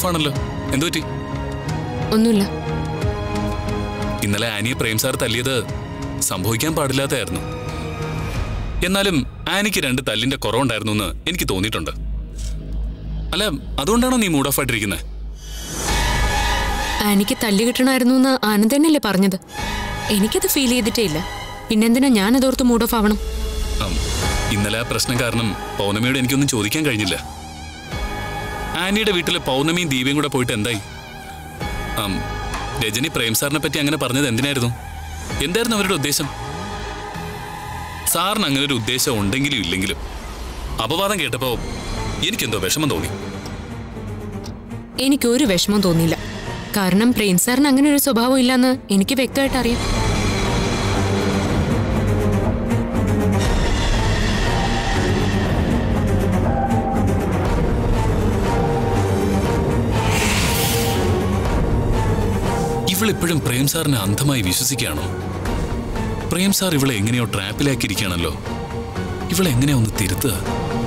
of ആണല്ലോ എന്തു പറ്റി ഒന്നുമില്ല ഇന്നലെ ആനിയെ പ്രേം സാർ തല്ലിയത് സംഭവിക്കാൻ പാടില്ലാത്തതായിരുന്നു എന്നാലും ആനിക്ക് രണ്ട് തല്ലിന്റെ കുറവുണ്ടായിരുന്നു എന്ന് എനിക്ക് തോന്നിയിട്ടുണ്ട് അല്ല അതുകൊണ്ടാണോ നീ മൂഡ് ഓഫ് ആയിട്ടിരിക്കുന്നത് ആനിക്ക് തല്ല് കിട്ടണമായിരുന്നു എന്ന് ആനന്ദ് തന്നെയല്ലേ പറഞ്ഞത് എനിക്കത് ഫീൽ ചെയ്തിട്ടേ ഇല്ല പിന്നെന്തിനാ ഞാൻ അതോർത്ത് മൂഡ് ഓഫ് ആവണം ഉം, ഇന്നലെ ആ പ്രശ്നം കാരണം പൗർണമിയോട് എനിക്കൊന്നും ചോദിക്കാൻ കഴിഞ്ഞില്ല ആനിയുടെ വീട്ടിലെ പൗർണമിയും ദീപയും കൂടെ പോയിട്ട് എന്തായി ഉം, രജനി പ്രേം സാറിനെ പറ്റി അങ്ങനെ പറഞ്ഞത് എന്തിനായിരുന്നു എന്തായിരുന്നു അവരുടെ ഉദ്ദേശം സാറിന് അങ്ങനെ ഒരു ഉദ്ദേശം ഉണ്ടെങ്കിലും ഇല്ലെങ്കിലും അപവാദം കേട്ടപ്പോ എനിക്കെന്തോ വിഷമം തോന്നി എനിക്കൊരു വിഷമം തോന്നിയില്ല കാരണം പ്രേം സാറിന് അങ്ങനെ ഒരു സ്വഭാവം ഇല്ലെന്ന് എനിക്ക് വ്യക്തമായിട്ട് അറിയാം ഇവളിപ്പോഴും പ്രേം സാറിനെ അന്ധമായി വിശ്വസിക്കുകയാണോ പ്രേം സാർ ഇവളെ എങ്ങനെയോ ട്രാപ്പിലാക്കിയിരിക്കുകയാണല്ലോ ഇവളെ എങ്ങനെയാ ഒന്ന് തിരുത്തുക